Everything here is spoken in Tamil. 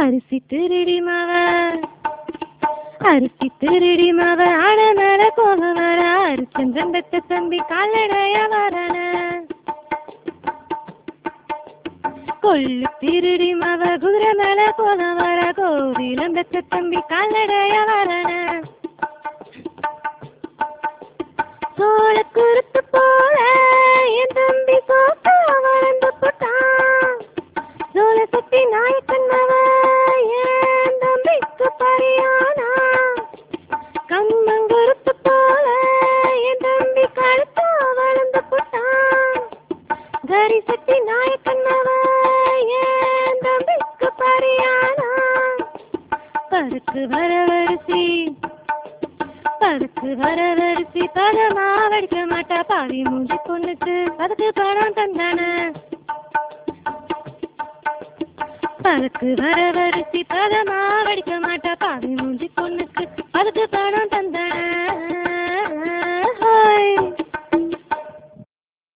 அரிசி திருடி மாவ அரிசி திருடி மாவ ஆட மேல போக வர அரிச்சந்திரன் பெத்த தம்பி கால்நடைய வரண கொள்ளு திருடி மாவ குதிரை மேல போக வர கோவிலம் பெத்த தம்பி கால்நடைய வரண சோழ குருத்து போல என் தம்பி சோப்பா வளர்ந்து போட்டான் சோழ சக்தி நாயக்கன் மவ என் தம்பிக்கு பரியானா கம்மங்குருத்து போல என் தம்பி கழுத்தா வளர்ந்து போட்டான் கரி சக்தி நாயக்கன் மவ என் தம்பிக்கு பரியானா பருக்கு வரவரிசி பருக்கு வரவரிசி பதமா வடிக்க மாட்டா பாவி மூஞ்சி பொண்ணுக்கு அதுக்கு பணம் தந்தான பருக்கு வரவரிசி பதமா வடிக்க